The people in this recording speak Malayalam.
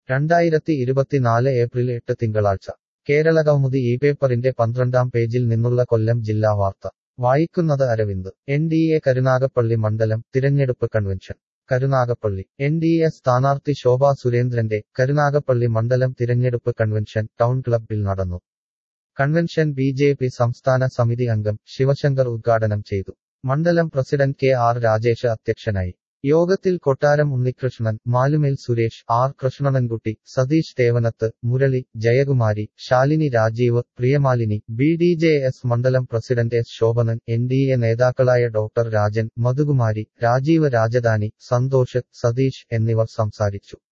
രണ്ടായിരത്തി ഇരുപത്തിനാല് ഏപ്രിൽ എട്ട് തിങ്കളാഴ്ച കേരളകൗമുദി ഈ പേപ്പറിന്റെ പന്ത്രണ്ടാം പേജിൽ നിന്നുള്ള കൊല്ലം ജില്ലാ വാർത്ത വായിക്കുന്നത് Aravind N D A Karunagappally മണ്ഡലം തിരഞ്ഞെടുപ്പ് convention Karunagappally N D A സ്ഥാനാർത്ഥി ശോഭാ സുരേന്ദ്രന്റെ കരുനാഗപ്പള്ളി മണ്ഡലം തിരഞ്ഞെടുപ്പ് കൺവെൻഷൻ ടൗൺ ക്ലബ്ബിൽ നടന്നു കൺവെൻഷൻ ബി ജെ പി സംസ്ഥാന സമിതി അംഗം ശിവശങ്കർ ഉദ്ഘാടനം ചെയ്തു മണ്ഡലം പ്രസിഡന്റ് കെ ആർ രാജേഷ് അധ്യക്ഷനായി യോഗത്തിൽ Kottaram Unnikrishnan Malumel Suresh R Krishnankutty Satheesh Thevanath Murali Jayakumari Shalini Rajeev Priyamalini B D J S മണ്ഡലം president S Shobhanan N D A നേതാക്കളായ ഡോക്ടർ രാജൻ മധുകുമാരി രാജീവ് രാജധാനി സന്തോഷ് സതീഷ് എന്നിവർ സംസാരിച്ചു